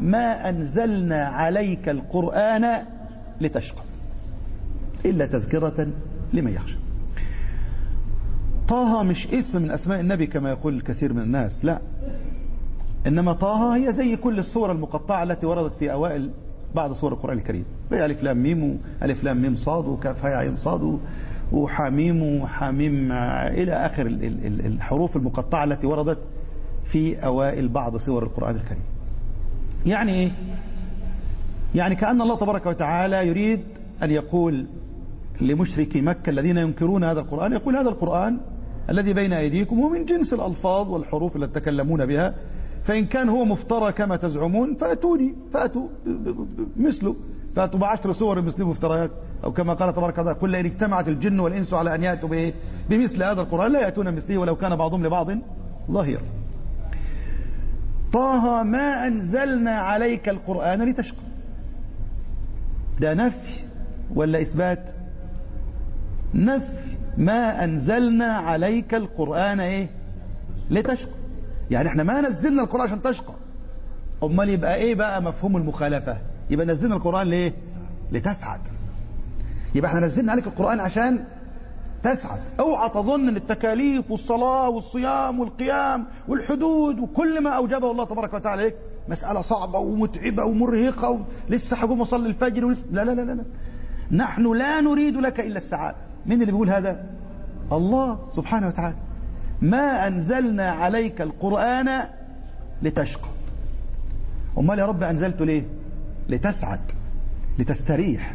ما أنزلنا عليك القرآن لتشقى إلا تذكرة لمن يخشى طه مش اسم من أسماء النبي كما يقول الكثير من الناس لا إنما طه هي زي كل الصور المقطعة التي وردت في أوائل بعض صور القرآن الكريم ألف لام ميم ألف لام ميم صاد وكاف هاء عين صاد وحميم وحميم إلى آخر الحروف المقطعة التي وردت في أوائل بعض صور القرآن الكريم يعني إيه؟ يعني كأن الله تبارك وتعالى يريد أن يقول لمشركي مكة الذين ينكرون هذا القرآن يقول هذا القرآن الذي بين أيديكم هو من جنس الألفاظ والحروف التي تتكلمون بها فإن كان هو مفترى كما تزعمون فأتوني فأتوا مثله فأتوا بعشر صور مثل مفتريات أو كما قال تبارك وتعالى كل إن اجتمعت الجن والإنس على أن يأتوا به بمثل هذا القرآن لا يأتون مثله ولو كان بعضهم لبعض ظهيرا طه ما أنزلنا عليك القرآن لتشقى ده نفي ولا إثبات نفي ما أنزلنا عليك القرآن إيه لتشقى يعني احنا ما نزلنا القرآن عشان تشقى امال يبقى ايه بقى مفهوم المخالفة يبقى نزلنا القرآن ليه لتسعد يبقى احنا نزلنا عليك القرآن عشان تسعد اوعى تظن ان التكاليف والصلاة والصيام والقيام والحدود وكل ما اوجبه الله تبارك وتعالى عليك مسألة صعبة ومتعبة ومرهقة ولسه هقوم اصلي الفجر ولسه لا لا لا لا نحن لا نريد لك الا السعادة مين اللي بيقول هذا الله سبحانه وتعالى ما أنزلنا عليك القرآن لتشقى أمال يا رب أنزلته ليه لتسعد لتستريح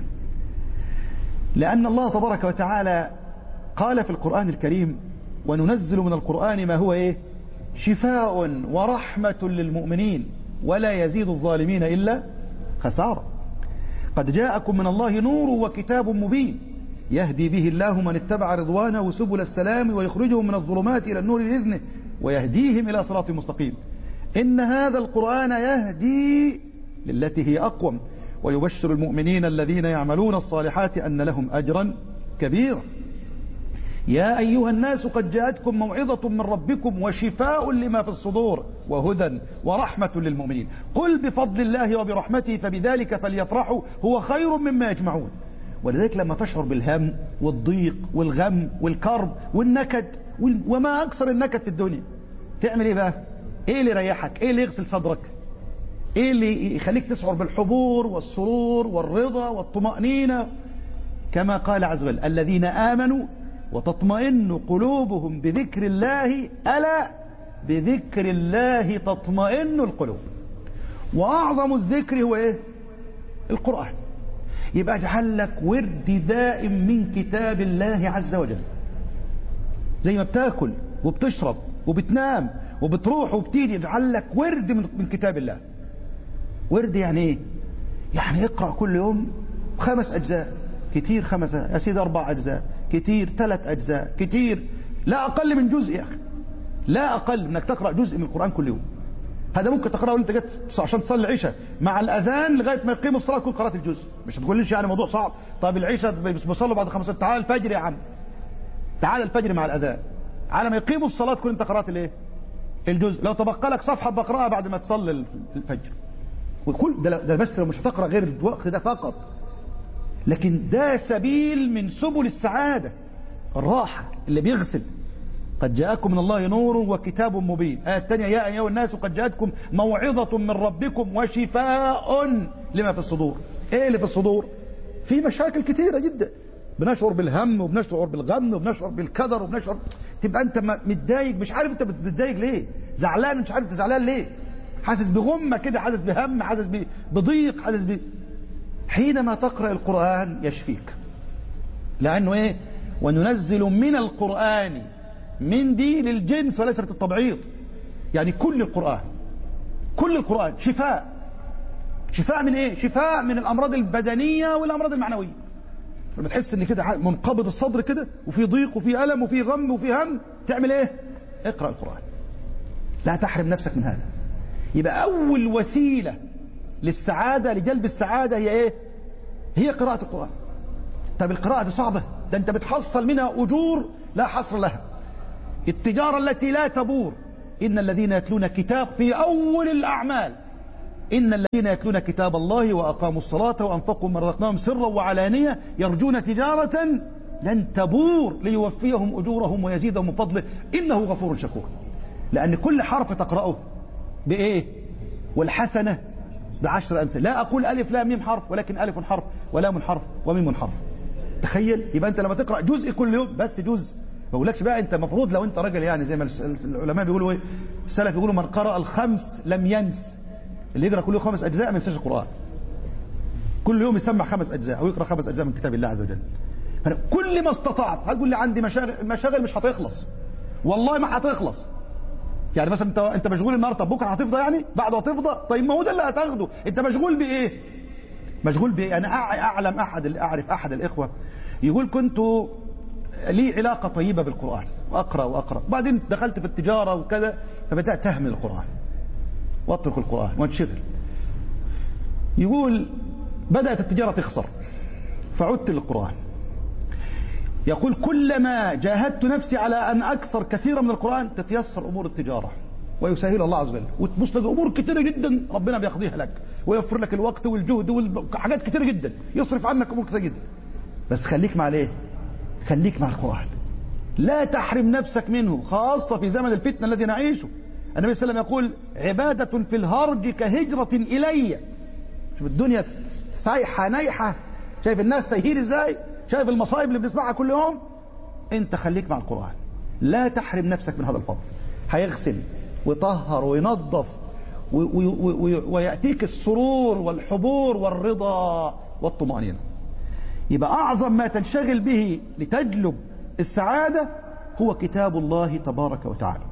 لأن الله تبارك وتعالى قال في القرآن الكريم وننزل من القرآن ما هو إيه شفاء ورحمة للمؤمنين ولا يزيد الظالمين إلا خسارة قد جاءكم من الله نور وكتاب مبين يهدي به الله من اتبع رضوانه سبل السلام ويخرجهم من الظلمات إلى النور بإذنه ويهديهم إلى صراط مستقيم إن هذا القرآن يهدي للتي هي أقوم ويبشر المؤمنين الذين يعملون الصالحات أن لهم أجرا كبيرا يا أيها الناس قد جاءتكم موعظة من ربكم وشفاء لما في الصدور وهدى ورحمة للمؤمنين قل بفضل الله وبرحمته فبذلك فليفرحوا هو خير مما يجمعون ولذلك لما تشعر بالهم والضيق والغم والكرب والنكد وما أكثر النكد في الدنيا تعمل ايه بقى ايه اللي يريحك ايه اللي يغسل صدرك ايه اللي يخليك تشعر بالحبور والسرور والرضا والطمأنينة كما قال عز وجل الذين آمنوا وتطمئن قلوبهم بذكر الله ألا بذكر الله تطمئن القلوب وأعظم الذكر هو ايه القرآن يبقى اجعل لك ورد دائم من كتاب الله عز وجل زي ما بتاكل وبتشرب وبتنام وبتروح وبتيجي اجعل لك ورد من كتاب الله ورد يعني ايه يعني اقرأ كل يوم خمس اجزاء كتير خمس يا سيدي اربع اجزاء كتير ثلاث اجزاء كتير لا اقل من جزء يا اخي لا اقل انك تقرأ جزء من القرآن كل يوم هذا ممكن تقرأه وانت جت عشان تصلي العشاء مع الاذان لغايه ما يقيم الصلاه تكون قرات الجزء مش هتقوليش يعني موضوع صعب طب العشاء بيصلوا بعد خمسة تعال الفجر يا عم تعال الفجر مع الاذان على ما يقيموا الصلاه تكون انت قرات الايه الجزء لو تبقى لك صفحه بقراها بعد ما تصلي الفجر وكل ده, ده بس لو مش هتقرا غير الوقت ده فقط لكن ده سبيل من سبل السعاده الراحه اللي بيغسل قد جاءكم من الله نور وكتاب مبين آية الثانية يا أيها الناس قد جاءتكم موعظة من ربكم وشفاء لما في الصدور ايه اللي في الصدور في مشاكل كثيرة جدا بنشعر بالهم وبنشعر بالغم وبنشعر بالكدر وبنشعر تبقى انت متضايق مش عارف انت بتضايق ليه زعلان مش عارف انت زعلان ليه حاسس بغمة كده حاسس بهم حاسس بضيق حاسس ب... حينما تقرأ القرآن يشفيك لأنه ايه وننزل من القرآن من دي للجنس وليس للتبعيض يعني كل القرآن كل القرآن شفاء شفاء من ايه شفاء من الامراض البدنية والامراض المعنوية لما تحس ان كده منقبض الصدر كده وفي ضيق وفي ألم وفي غم وفي هم تعمل ايه اقرأ القرآن لا تحرم نفسك من هذا يبقى اول وسيلة للسعادة لجلب السعادة هي ايه هي قراءة القرآن طب القراءة دي صعبة ده انت بتحصل منها اجور لا حصر لها التجارة التي لا تبور إن الذين يتلون كتاب في أول الأعمال إن الذين يتلون كتاب الله وأقاموا الصلاة وأنفقوا من رزقناهم سرا وعلانية يرجون تجارة لن تبور ليوفيهم أجورهم ويزيدهم من فضله إنه غفور شكور لأن كل حرف تقرأه بإيه والحسنة بعشر أمثال لا أقول ألف لا ميم حرف ولكن ألف حرف ولام حرف وميم حرف تخيل يبقى أنت لما تقرأ جزء كل يوم بس جزء ما بقولكش بقى أنت مفروض لو أنت راجل يعني زي ما العلماء بيقولوا إيه السلف يقولوا من قرأ الخمس لم ينس اللي يقرأ كل يوم خمس أجزاء ما ينساش القرآن كل يوم يسمع خمس أجزاء أو يقرأ خمس أجزاء من كتاب الله عز وجل كل ما استطعت هتقول لي عندي مشاغل مشاغل مش هتخلص والله ما هتخلص يعني مثلا انت انت مشغول النهارده طب بكره هتفضى يعني بعده هتفضى طيب ما هو ده اللي هتاخده انت مشغول بايه مشغول بايه انا اعلم احد اعرف احد الاخوه يقول كنت لي علاقه طيبه بالقران واقرا واقرا وبعدين دخلت في التجاره وكذا فبدات اهمل القران واترك القران وانشغل يقول بدات التجاره تخسر فعدت للقران يقول كلما جاهدت نفسي على أن أكثر كثيرا من القرآن تتيسر أمور التجارة ويسهل الله عز وجل وتبص لك أمور كثيرة جدا ربنا بيقضيها لك ويوفر لك الوقت والجهد وحاجات كثيرة جدا يصرف عنك أمور كثيرة جدا بس خليك مع الايه خليك مع القرآن لا تحرم نفسك منه خاصة في زمن الفتنة الذي نعيشه النبي صلى الله عليه وسلم يقول عبادة في الهرج كهجرة إلي شوف الدنيا سايحة نايحة شايف الناس تايهين ازاي شايف المصايب اللي بنسمعها كل يوم انت خليك مع القرآن لا تحرم نفسك من هذا الفضل هيغسل ويطهر وينظف ويأتيك السرور والحبور والرضا والطمأنينة يبقى أعظم ما تنشغل به لتجلب السعادة هو كتاب الله تبارك وتعالى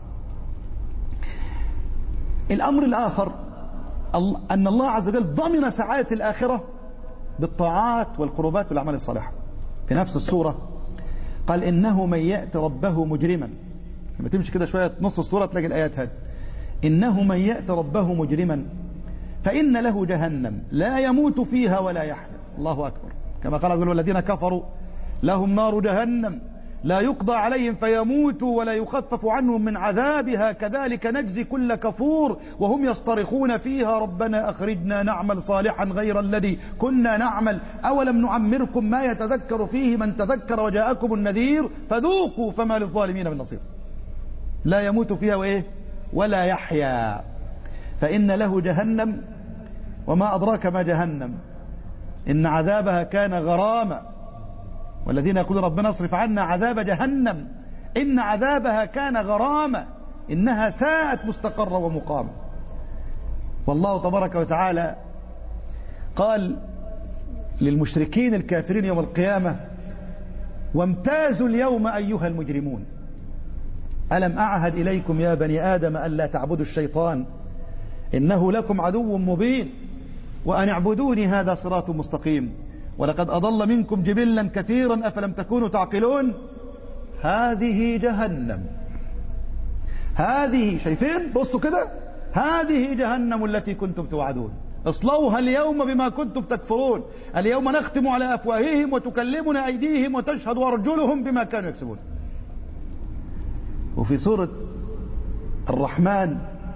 الأمر الآخر أن الله عز وجل ضمن سعادة الآخرة بالطاعات والقربات والأعمال الصالحة في نفس السورة قال إنه من يأتي ربه مجرما لما تمشي كده شوية نص السورة تلاقي الآيات هذه إنه من يأتي ربه مجرما فإن له جهنم لا يموت فيها ولا يحيا الله أكبر كما قال عز وجل والذين كفروا لهم نار جهنم لا يقضى عليهم فيموتوا ولا يخفف عنهم من عذابها كذلك نجزي كل كفور وهم يصطرخون فيها ربنا أخرجنا نعمل صالحا غير الذي كنا نعمل أولم نعمركم ما يتذكر فيه من تذكر وجاءكم النذير فذوقوا فما للظالمين من نصير لا يموت فيها وإيه ولا يحيا فإن له جهنم وما أدراك ما جهنم إن عذابها كان غراما والذين يقولون ربنا اصرف عنا عذاب جهنم إن عذابها كان غراما إنها ساءت مستقرا ومقاما والله تبارك وتعالى قال للمشركين الكافرين يوم القيامة وامتازوا اليوم أيها المجرمون ألم أعهد إليكم يا بني آدم ألا تعبدوا الشيطان إنه لكم عدو مبين وأن اعبدوني هذا صراط مستقيم ولقد أضل منكم جبلا كثيرا أفلم تكونوا تعقلون هذه جهنم هذه شايفين بصوا كده هذه جهنم التي كنتم توعدون اصلوها اليوم بما كنتم تكفرون اليوم نختم على أفواههم وتكلمنا أيديهم وتشهد أرجلهم بما كانوا يكسبون وفي سورة الرحمن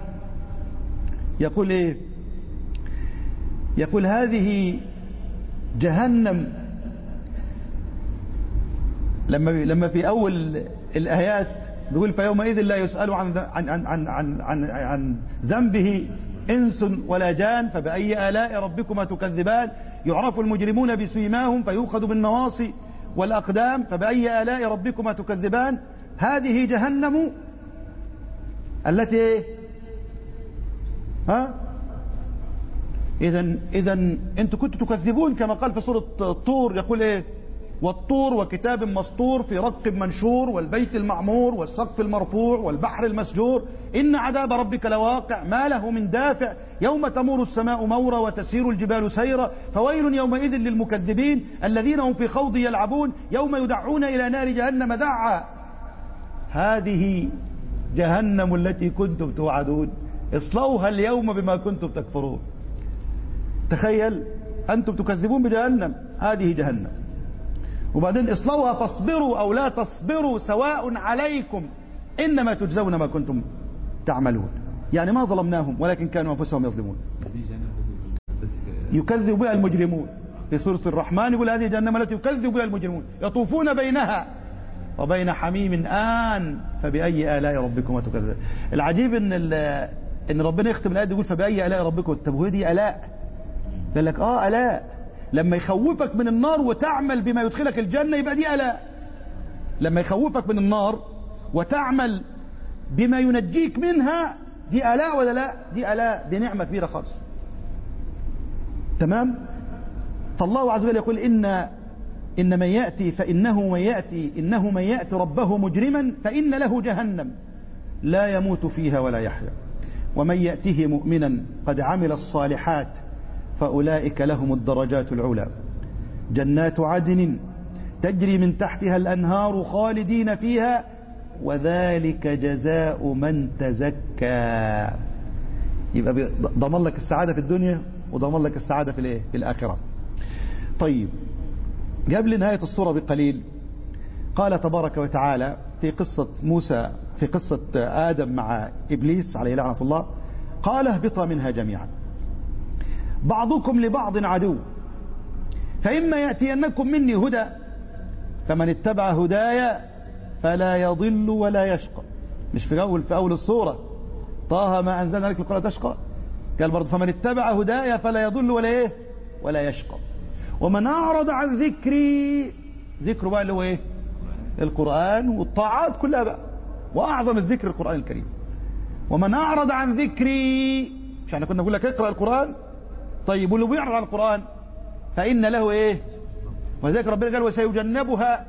يقول ايه يقول هذه جهنم لما لما في اول الايات بيقول فيومئذ لا يسأل عن عن عن عن عن, عن, عن ذنبه انس ولا جان فبأي آلاء ربكما تكذبان يعرف المجرمون بسيماهم فيؤخذ بالنواصي والأقدام فبأي آلاء ربكما تكذبان هذه جهنم التي ها اذا اذا انتم كنتوا تكذبون كما قال في سوره الطور يقول ايه والطور وكتاب مسطور في رق منشور والبيت المعمور والسقف المرفوع والبحر المسجور إن عذاب ربك لواقع ما له من دافع يوم تمور السماء مورا وتسير الجبال سيرا فويل يومئذ للمكذبين الذين هم في خوض يلعبون يوم يدعون إلى نار جهنم دعا هذه جهنم التي كنتم توعدون اصلوها اليوم بما كنتم تكفرون تخيل أنتم تكذبون بجهنم هذه جهنم وبعدين اصلوها فاصبروا أو لا تصبروا سواء عليكم إنما تجزون ما كنتم تعملون يعني ما ظلمناهم ولكن كانوا أنفسهم يظلمون يكذب بها المجرمون في سورة الرحمن يقول هذه جهنم التي يكذب بها المجرمون يطوفون بينها وبين حميم آن فبأي آلاء ربكما تكذب العجيب ان ان ربنا يختم الآية يقول فبأي آلاء ربكم طب وهي دي آلاء قال لك اه آلاء لما يخوفك من النار وتعمل بما يدخلك الجنة يبقى دي آلاء لما يخوفك من النار وتعمل بما ينجيك منها دي آلاء ولا لا دي آلاء دي نعمة كبيرة خالص تمام فالله عز وجل يقول إن إن من يأتي فإنه من يأتي إنه من يأتي ربه مجرما فإن له جهنم لا يموت فيها ولا يحيا ومن يأته مؤمنا قد عمل الصالحات فأولئك لهم الدرجات العلى جنات عدن تجري من تحتها الأنهار خالدين فيها وذلك جزاء من تزكى يبقى ضمن لك السعادة في الدنيا وضمن لك السعادة في الايه في الآخرة طيب قبل نهاية الصورة بقليل قال تبارك وتعالى في قصة موسى في قصة آدم مع إبليس عليه لعنة الله قال اهبطا منها جميعا بعضكم لبعض عدو فإما يأتينكم مني هدى فمن اتبع هدايا فلا يضل ولا يشقى مش في أول في أول الصورة طه ما أنزلنا لك القرآن تشقى قال برضه فمن اتبع هدايا فلا يضل ولا إيه ولا يشقى ومن أعرض عن ذكري ذكره بقى اللي هو إيه القرآن والطاعات كلها بقى وأعظم الذكر القرآن الكريم ومن أعرض عن ذكري مش احنا كنا نقول لك اقرأ القرآن طيب واللي بيعرض عن القرآن فإن له إيه وذلك ربنا قال وسيجنبها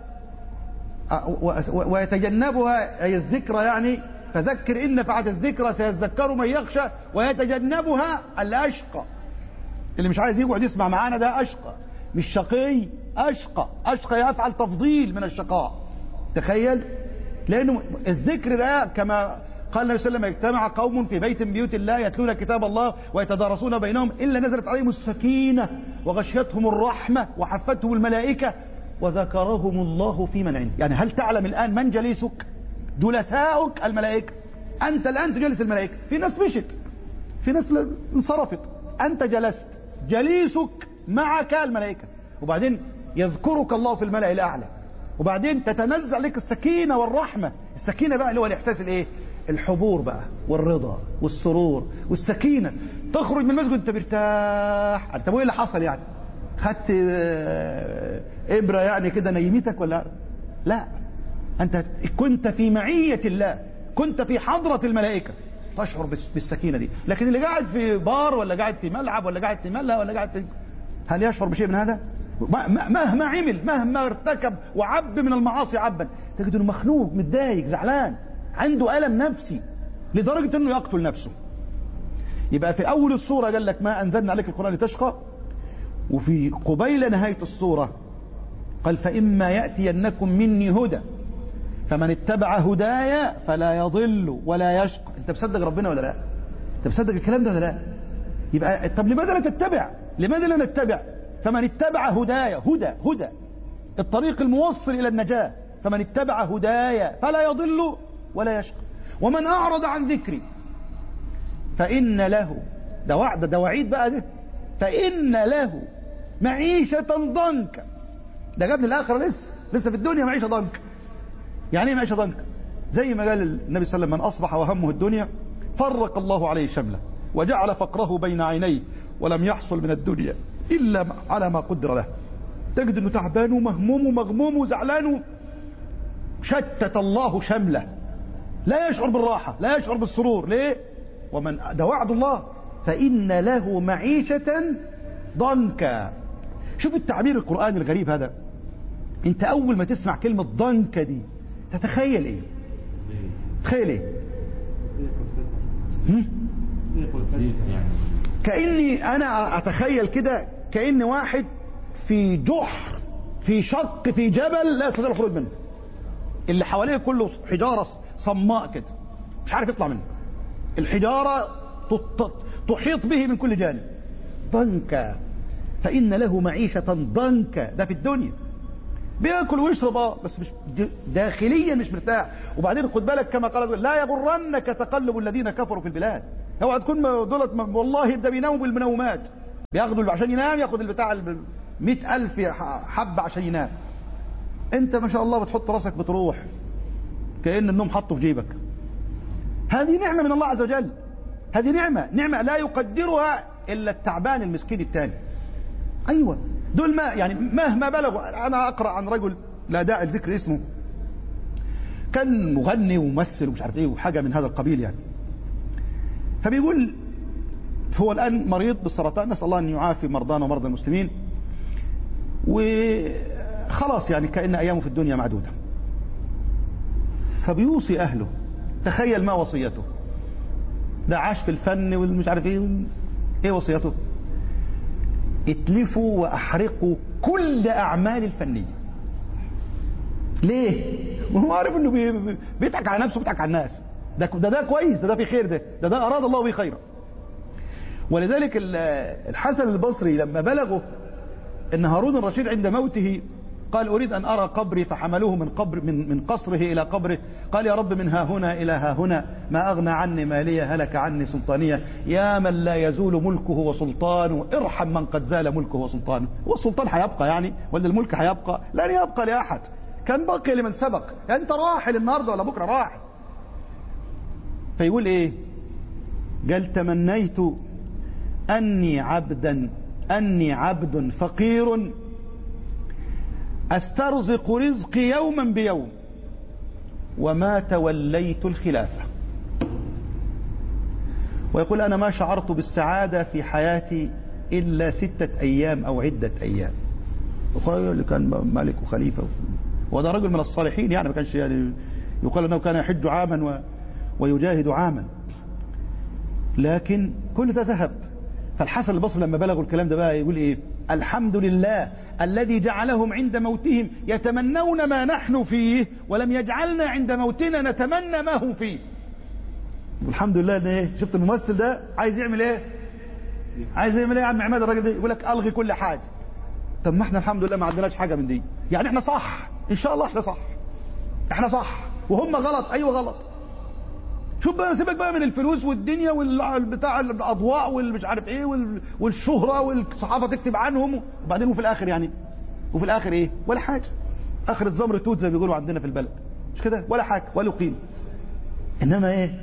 ويتجنبها أي الذكرى يعني فذكر إن نفعت الذكرى سيذكر من يخشى ويتجنبها الأشقى اللي مش عايز يقعد يسمع معانا ده أشقى مش شقي أشقى أشقى يفعل تفضيل من الشقاء تخيل لأنه الذكر ده كما قال النبي صلى الله عليه وسلم اجتمع قوم في بيت من بيوت الله يتلون كتاب الله ويتدارسون بينهم إلا نزلت عليهم السكينة وغشيتهم الرحمة وحفتهم الملائكة وذكرهم الله في من عنده يعني هل تعلم الآن من جليسك جلساؤك الملائكة أنت الآن تجلس الملائكة في ناس مشت في ناس انصرفت أنت جلست جليسك معك الملائكة وبعدين يذكرك الله في الملأ الأعلى وبعدين تتنزل عليك السكينة والرحمة السكينة بقى اللي هو الإحساس الإيه الحبور بقى والرضا والسرور والسكينة تخرج من المسجد انت مرتاح انت ايه اللي حصل يعني خدت ابرة يعني كده نيمتك ولا لا انت كنت في معية الله كنت في حضرة الملائكة تشعر بالسكينة دي لكن اللي قاعد في بار ولا قاعد في ملعب ولا قاعد في ملا ولا قاعد في هل يشعر بشيء من هذا مهما عمل مهما ارتكب وعب من المعاصي عبا تجد انه مخنوق متضايق زعلان عنده ألم نفسي لدرجة انه يقتل نفسه يبقى في اول الصورة قال لك ما انزلنا عليك القرآن لتشقى وفي قبيل نهاية الصورة قال فإما يأتينكم مني هدى فمن اتبع هدايا فلا يضل ولا يشقى انت مصدق ربنا ولا لا انت مصدق الكلام ده ولا لا يبقى طب لماذا لا تتبع لماذا لا نتبع فمن اتبع هدايا هدى هدى الطريق الموصل إلى النجاة فمن اتبع هدايا فلا يضل ولا يشقى ومن أعرض عن ذكري فإن له ده وعد ده وعيد بقى ده فإن له معيشة ضنكا ده قبل الآخرة لسه لسه في الدنيا معيشة ضنك يعني ايه معيشة ضنك زي ما قال النبي صلى الله عليه وسلم من أصبح وهمه الدنيا فرق الله عليه شمله وجعل فقره بين عينيه ولم يحصل من الدنيا إلا على ما قدر له تجد انه تعبان ومهموم ومغموم وزعلان شتت الله شمله لا يشعر بالراحة لا يشعر بالسرور ليه ومن ده وعد الله فإن له معيشة ضنكا شوف التعبير القرآني الغريب هذا انت اول ما تسمع كلمة ضنكا دي تتخيل ايه تخيل ايه هم؟ كأني انا اتخيل كده كأن واحد في جحر في شق في جبل لا يستطيع الخروج منه اللي حواليه كله حجارة صماء كده مش عارف يطلع منه الحجارة تحيط به من كل جانب ضنكا فإن له معيشة ضنكا ده في الدنيا بياكل ويشرب اه بس مش داخليا مش مرتاح وبعدين خد بالك كما قال لا يغرنك تقلب الذين كفروا في البلاد اوعى تكون دولت والله ده بينوم بالمنومات بياخده عشان ينام ياخد البتاع ال 100000 حبة عشان ينام انت ما شاء الله بتحط راسك بتروح كأن النوم حطه في جيبك هذه نعمة من الله عز وجل هذه نعمة نعمة لا يقدرها إلا التعبان المسكين التاني أيوة دول ما يعني مهما بلغوا أنا أقرأ عن رجل لا داعي لذكر اسمه كان مغني وممثل ومش عارف ايه وحاجة من هذا القبيل يعني فبيقول هو الآن مريض بالسرطان نسأل الله أن يعافي مرضانا ومرضى المسلمين وخلاص يعني كأن أيامه في الدنيا معدودة فبيوصي أهله تخيل ما وصيته ده عاش في الفن والمش عارف ايه ايه وصيته اتلفوا واحرقوا كل اعمال الفنيه ليه وهو عارف انه بي بيضحك على نفسه بيضحك على الناس ده ده, ده كويس ده ده في خير ده ده ده اراد الله به خيرا ولذلك الحسن البصري لما بلغه ان هارون الرشيد عند موته قال أريد أن أرى قبري فحملوه من قبر من من قصره إلى قبره قال يا رب من ها هنا إلى ها هنا ما أغنى عني مالية هلك عني سلطانية يا من لا يزول ملكه وسلطانه ارحم من قد زال ملكه وسلطانه هو السلطان هيبقى يعني ولا الملك هيبقى لن يبقى لأحد كان باقي لمن سبق يعني أنت راحل النهاردة ولا بكرة راحل فيقول إيه قال تمنيت أني عبدا أني عبد فقير أسترزق رزقي يوما بيوم وما توليت الخلافة ويقول أنا ما شعرت بالسعادة في حياتي إلا ستة أيام أو عدة أيام اللي كان ملك وخليفة وهذا رجل من الصالحين يعني ما كانش يعني يقال أنه كان يحج عاما و ويجاهد عاما لكن كل ده ذهب فالحسن البصري لما بلغوا الكلام ده بقى يقول ايه الحمد لله الذي جعلهم عند موتهم يتمنون ما نحن فيه ولم يجعلنا عند موتنا نتمنى ما هم فيه والحمد لله ان ايه شفت الممثل ده عايز يعمل ايه عايز يعمل ايه يا عم عماد الراجل ده يقول لك الغي كل حاجه طب ما احنا الحمد لله ما عندناش حاجه من دي يعني احنا صح ان شاء الله احنا صح احنا صح وهم غلط ايوه غلط شوف بقى سيبك بقى من الفلوس والدنيا والبتاع الاضواء والمش عارف ايه والشهره والصحافه تكتب عنهم وبعدين وفي الاخر يعني وفي الاخر ايه ولا حاجه اخر الزمر توت زي ما بيقولوا عندنا في البلد مش كده ولا حاجه ولا قيمه انما ايه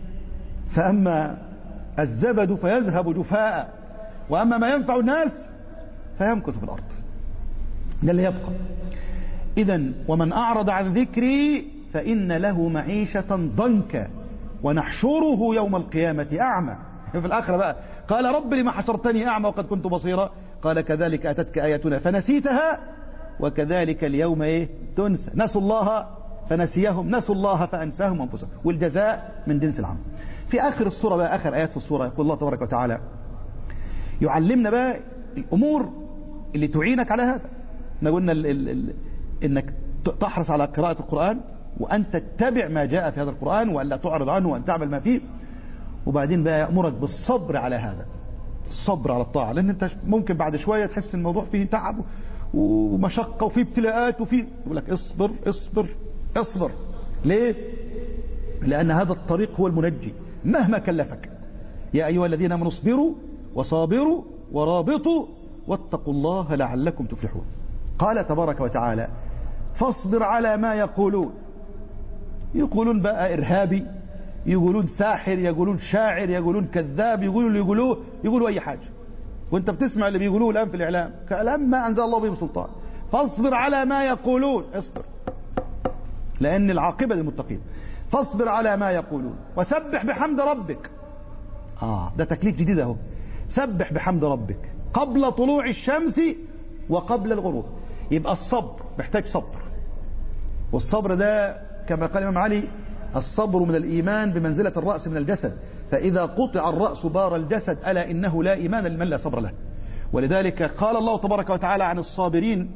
فاما الزبد فيذهب جفاء واما ما ينفع الناس فيمكث في الارض ده اللي يبقى اذا ومن اعرض عن ذكري فان له معيشه ضنكا ونحشره يوم القيامة أعمى في الآخرة بقى قال رب لما حشرتني أعمى وقد كنت بصيرا قال كذلك أتتك آياتنا فنسيتها وكذلك اليوم إيه تنسى نسوا الله فنسيهم نسوا الله فأنساهم أنفسهم والجزاء من جنس العمل في آخر الصورة بقى آخر آيات في الصورة يقول الله تبارك وتعالى يعلمنا بقى الأمور اللي تعينك على هذا احنا قلنا ال ال ال انك تحرص على قراءة القرآن وأن تتبع ما جاء في هذا القرآن وأن لا تعرض عنه وأن تعمل ما فيه وبعدين بقى يأمرك بالصبر على هذا الصبر على الطاعة لأن أنت ممكن بعد شوية تحس الموضوع فيه تعب ومشقة وفيه ابتلاءات وفيه يقول لك اصبر اصبر اصبر ليه؟ لأن هذا الطريق هو المنجي مهما كلفك يا أيها الذين آمنوا اصبروا وصابروا ورابطوا واتقوا الله لعلكم تفلحون قال تبارك وتعالى فاصبر على ما يقولون يقولون بقى إرهابي يقولون ساحر يقولون شاعر يقولون كذاب يقولوا اللي يقولوه يقولوا أي حاجة وانت بتسمع اللي بيقولوه الآن في الإعلام كلام ما أنزل الله به سلطان فاصبر على ما يقولون اصبر لأن العاقبة للمتقين فاصبر على ما يقولون وسبح بحمد ربك آه ده تكليف جديد اهو سبح بحمد ربك قبل طلوع الشمس وقبل الغروب يبقى الصبر محتاج صبر والصبر ده كما قال الإمام علي الصبر من الإيمان بمنزلة الرأس من الجسد فإذا قطع الرأس بار الجسد ألا إنه لا إيمان لمن لا صبر له ولذلك قال الله تبارك وتعالى عن الصابرين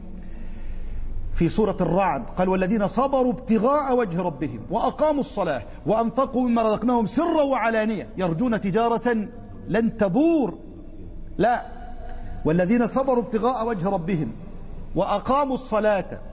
في سورة الرعد قال والذين صبروا ابتغاء وجه ربهم وأقاموا الصلاة وأنفقوا مما رزقناهم سرا وعلانية يرجون تجارة لن تبور لا والذين صبروا ابتغاء وجه ربهم وأقاموا الصلاة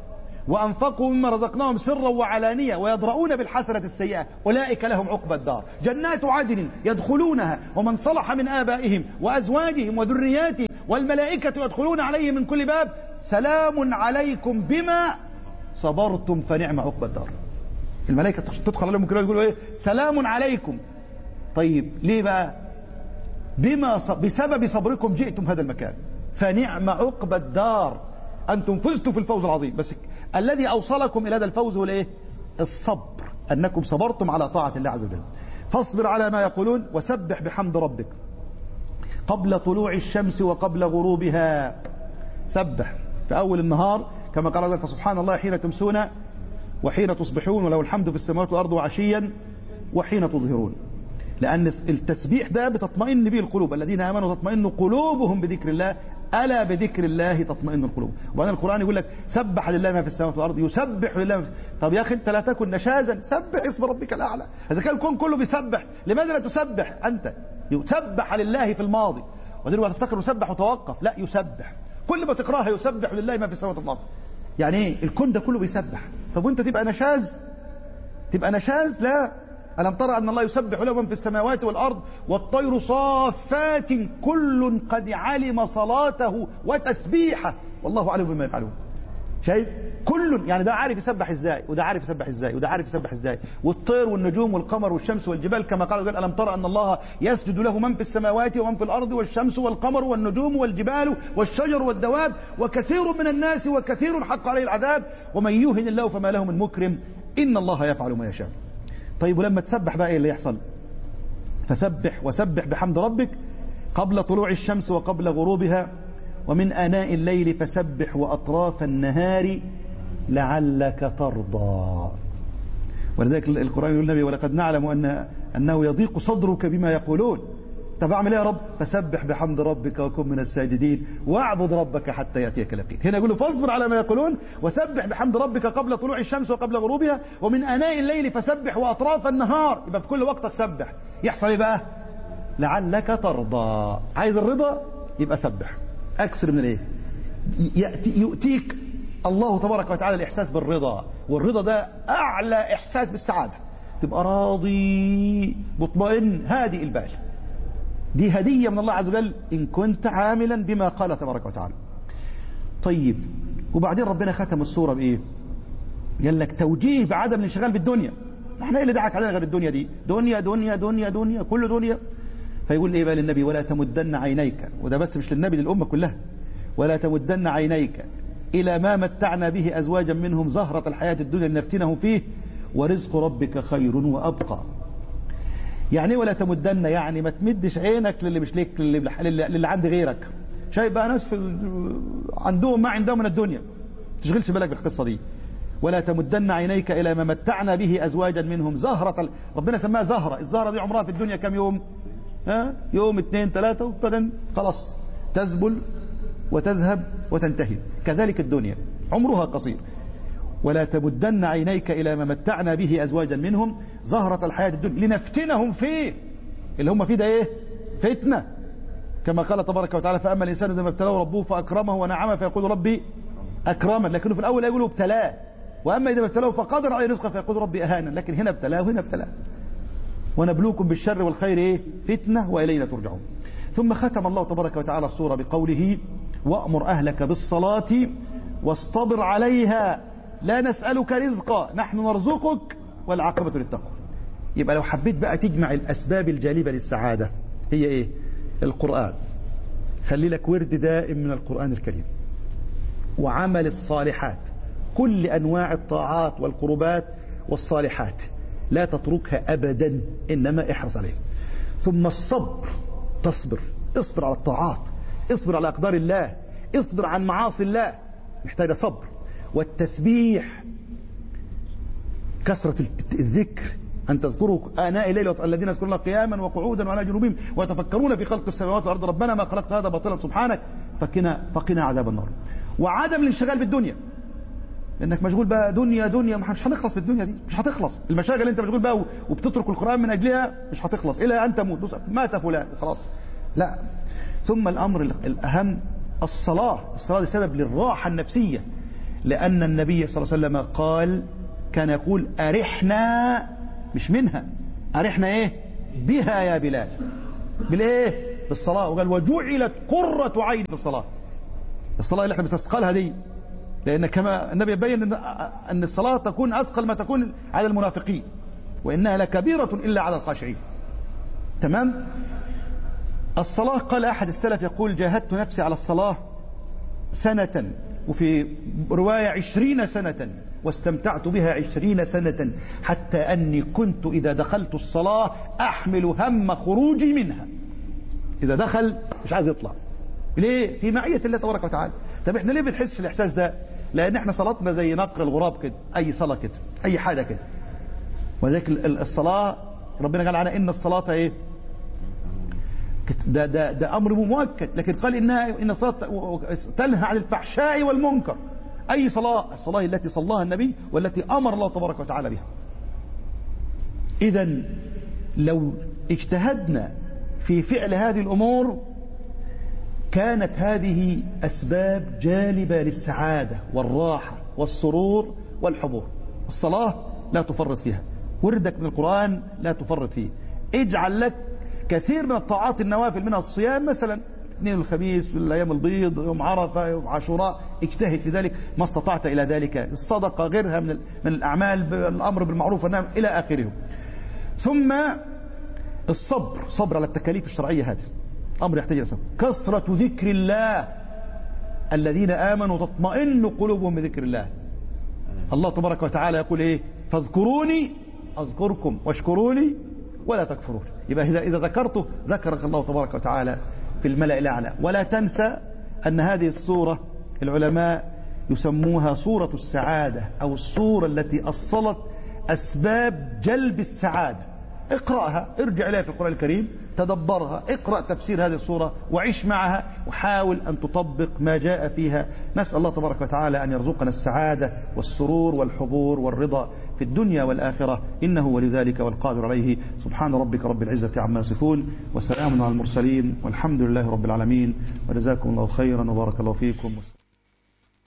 وأنفقوا مما رزقناهم سرا وعلانية ويدرؤون بالحسنة السيئة أولئك لهم عقبى الدار جنات عدن يدخلونها ومن صلح من آبائهم وأزواجهم وذرياتهم والملائكة يدخلون عليه من كل باب سلام عليكم بما صبرتم فنعم عقبى الدار الملائكة تدخل عليهم كده يقولوا ايه سلام عليكم طيب ليه بقى بما ص... بسبب صبركم جئتم هذا المكان فنعم عقبى الدار أنتم فزتوا في الفوز العظيم بس الذي أوصلكم إلى هذا الفوز هو الايه الصبر أنكم صبرتم على طاعة الله عز وجل فاصبر على ما يقولون وسبح بحمد ربك قبل طلوع الشمس وقبل غروبها سبح في أول النهار كما قال الله فسبحان الله حين تمسون وحين تصبحون وله الحمد في السماوات والأرض وعشيا وحين تظهرون لأن التسبيح ده بتطمئن به القلوب الذين آمنوا تطمئن قلوبهم بذكر الله ألا بذكر الله تطمئن القلوب وبعدين القرآن يقول لك سبح لله ما في السماوات والأرض يسبح لله ما في طب يا أخي أنت لا تكن نشازا سبح اسم ربك الأعلى إذا كان الكون كله بيسبح لماذا لا تسبح أنت يسبح لله في الماضي ودلوقتي تفتكر يسبح وتوقف لا يسبح كل ما تقراها يسبح لله ما في السماوات والأرض يعني ايه الكون ده كله بيسبح طب وانت تبقى نشاز تبقى نشاز لا ألم ترى أن الله يسبح له من في السماوات والأرض والطير صافات كل قد علم صلاته وتسبيحه والله أعلم بما يفعلون شايف كل يعني ده عارف يسبح ازاي وده عارف يسبح ازاي وده عارف يسبح ازاي والطير والنجوم والقمر والشمس والجبال كما قال قال ألم ترى أن الله يسجد له من في السماوات ومن في الأرض والشمس والقمر والنجوم والجبال والشجر والدواب وكثير من الناس وكثير حق عليه العذاب ومن يهن الله فما له من مكرم إن الله يفعل ما يشاء طيب ولما تسبح بقى ايه اللي يحصل فسبح وسبح بحمد ربك قبل طلوع الشمس وقبل غروبها ومن آناء الليل فسبح وأطراف النهار لعلك ترضى ولذلك القرآن يقول النبي ولقد نعلم أن أنه يضيق صدرك بما يقولون طب اعمل ايه يا رب فسبح بحمد ربك وكن من الساجدين واعبد ربك حتى ياتيك اليقين هنا يقول فاصبر على ما يقولون وسبح بحمد ربك قبل طلوع الشمس وقبل غروبها ومن اناء الليل فسبح واطراف النهار يبقى في كل وقتك سبح يحصل ايه بقى لعلك ترضى عايز الرضا يبقى سبح اكثر من الايه يأتي يؤتيك الله تبارك وتعالى الاحساس بالرضا والرضا ده اعلى احساس بالسعاده تبقى راضي مطمئن هادئ البال دي هدية من الله عز وجل إن كنت عاملا بما قال تبارك وتعالى طيب وبعدين ربنا ختم السورة بإيه قال لك توجيه بعدم الانشغال بالدنيا احنا ايه اللي دعك علينا غير الدنيا دي دنيا دنيا دنيا دنيا كل دنيا فيقول ايه بقى للنبي ولا تمدن عينيك وده بس مش للنبي للأمة كلها ولا تمدن عينيك إلى ما متعنا به أزواجا منهم زهرة الحياة الدنيا لنفتنهم فيه ورزق ربك خير وأبقى يعني ولا تمدن يعني ما تمدش عينك للي مش ليك للي, للي عند غيرك شايف بقى ناس في عندهم ما عندهم من الدنيا تشغلش بالك بالقصة دي ولا تمدن عينيك إلى ما متعنا به أزواجا منهم زهرة ال... ربنا سماها زهرة الزهرة دي عمرها في الدنيا كم يوم ها؟ يوم اثنين ثلاثة وبعدين خلاص تذبل وتذهب وتنتهي كذلك الدنيا عمرها قصير ولا تمدن عينيك إلى ما متعنا به أزواجا منهم زهرة الحياة الدنيا لنفتنهم فيه اللي هم فيه ده إيه فتنة كما قال تبارك وتعالى فأما الإنسان إذا ما ابتلاه ربه فأكرمه ونعمه فيقول ربي أكرمن لكنه في الأول يقول ابتلاه وأما إذا ما ابتلاه فقدر عليه رزقه فيقول ربي أهانا لكن هنا ابتلاه وهنا ابتلاه ونبلوكم بالشر والخير إيه فتنة وإلينا ترجعون ثم ختم الله تبارك وتعالى السورة بقوله وأمر أهلك بالصلاة واصطبر عليها لا نسألك رزقا نحن نرزقك والعاقبة للتقوى يبقى لو حبيت بقى تجمع الأسباب الجالبة للسعادة هي إيه القرآن خلي لك ورد دائم من القرآن الكريم وعمل الصالحات كل أنواع الطاعات والقربات والصالحات لا تتركها أبدا إنما احرص عليه ثم الصبر تصبر اصبر على الطاعات اصبر على أقدار الله اصبر عن معاصي الله محتاجة صبر والتسبيح كثرة الذكر أن تذكروا آناء الليل الذين يذكرون قياما وقعودا وعلى جنوبهم ويتفكرون في خلق السماوات والأرض ربنا ما خلقت هذا باطلا سبحانك فقنا فقنا عذاب النار وعدم الانشغال بالدنيا انك مشغول بقى دنيا دنيا مش هنخلص بالدنيا دي مش هتخلص المشاغل اللي انت مشغول بقى وبتترك القرآن من اجلها مش هتخلص الى ان تموت مات فلان خلاص لا ثم الامر الاهم الصلاة الصلاة دي سبب للراحة النفسية لأن النبي صلى الله عليه وسلم قال كان يقول أرحنا مش منها أرحنا إيه بها يا بلال بالإيه بالصلاة وقال وجعلت قرة عين في الصلاة الصلاة اللي احنا بنستثقلها دي لأن كما النبي يبين أن الصلاة تكون أثقل ما تكون على المنافقين وإنها لكبيرة إلا على الخاشعين تمام الصلاة قال أحد السلف يقول جاهدت نفسي على الصلاة سنة وفي رواية عشرين سنة واستمتعت بها عشرين سنة حتى أني كنت إذا دخلت الصلاة أحمل هم خروجي منها إذا دخل مش عايز يطلع ليه؟ في معية الله تبارك وتعالى طب احنا ليه بنحس الإحساس ده؟ لأن احنا صلاتنا زي نقر الغراب كده أي صلاة كده أي حاجة كده وذلك الصلاة ربنا قال عنها إن الصلاة إيه؟ ده, ده, ده أمر مؤكد لكن قال إنها إن الصلاة تنهى عن الفحشاء والمنكر أي صلاة الصلاة التي صلاها النبي والتي أمر الله تبارك وتعالى بها إذا لو اجتهدنا في فعل هذه الأمور كانت هذه أسباب جالبة للسعادة والراحة والسرور والحضور الصلاة لا تفرط فيها وردك من القرآن لا تفرط فيه اجعل لك كثير من الطاعات النوافل منها الصيام مثلا اثنين الخميس في الايام البيض يوم عرفه يوم عاشوراء اجتهد في ذلك ما استطعت الى ذلك الصدقه غيرها من من الاعمال الامر بالمعروف والنهي الى اخره ثم الصبر صبر على التكاليف الشرعيه هذه امر يحتاج الى صبر كثره ذكر الله الذين امنوا تطمئن قلوبهم بذكر الله الله تبارك وتعالى يقول ايه فاذكروني اذكركم واشكروني ولا تكفرون يبقى إذا, إذا ذكرته ذكرك الله تبارك وتعالى في الملأ الأعلى ولا تنسى أن هذه الصورة العلماء يسموها صورة السعادة أو الصورة التي أصلت أسباب جلب السعادة اقرأها ارجع إليها في القرآن الكريم تدبرها اقرأ تفسير هذه الصورة وعيش معها وحاول أن تطبق ما جاء فيها نسأل الله تبارك وتعالى أن يرزقنا السعادة والسرور والحبور والرضا في الدنيا والآخرة إنه ولي ذلك والقادر عليه سبحان ربك رب العزة عما يصفون وسلام على المرسلين والحمد لله رب العالمين وجزاكم الله خيرا وبارك الله فيكم